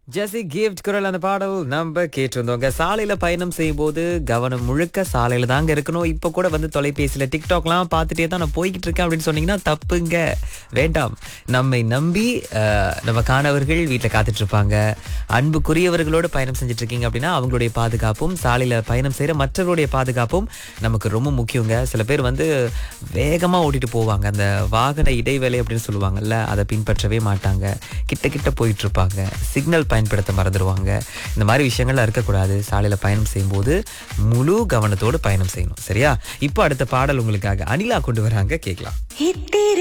ஜெசி gift குரல் அந்த பாடல் நம்ம கேட்டிருந்தோங்க சாலையில பயணம் செய்யும் போது கவனம் முழுக்க சாலையில தாங்க இருக்கணும் இப்ப கூட வந்து தொலைபேசியில டிக்டாக்லாம் பார்த்துட்டே தான் நான் போய்கிட்டு இருக்கேன் அப்படின்னு சொன்னீங்கன்னா தப்புங்க வேண்டாம் நம்மை நம்பி அஹ், நம்ம காணவர்கள் வீட்டில் காத்துட்டு இருப்பாங்க அன்புக்குரியவர்களோடு பயணம் செஞ்சுட்டு இருக்கீங்க அப்படின்னா அவங்களுடைய பாதுகாப்பும் சாலையில பயணம் செய்யற மற்றவருடைய பாதுகாப்பும் நமக்கு ரொம்ப முக்கியங்க சில பேர் வந்து வேகமா ஓட்டிட்டு போவாங்க அந்த வாகன இடைவேளை அப்படின்னு சொல்லுவாங்கல்ல அதை பின்பற்றவே மாட்டாங்க கிட்ட கிட்ட போயிட்டு இருப்பாங்க சிக்னல் பயன்படுத்த மறந்துடுவாங்க இந்த மாதிரி விஷயங்கள்லாம் இருக்கக்கூடாது சாலையில பயணம் செய்யும்போது முழு கவனத்தோடு பயணம் செய்யணும் சரியா இப்போ அடுத்த பாடல் உங்களுக்காக அனிலா கொண்டு வராங்க கேட்கலாம் இத்திரி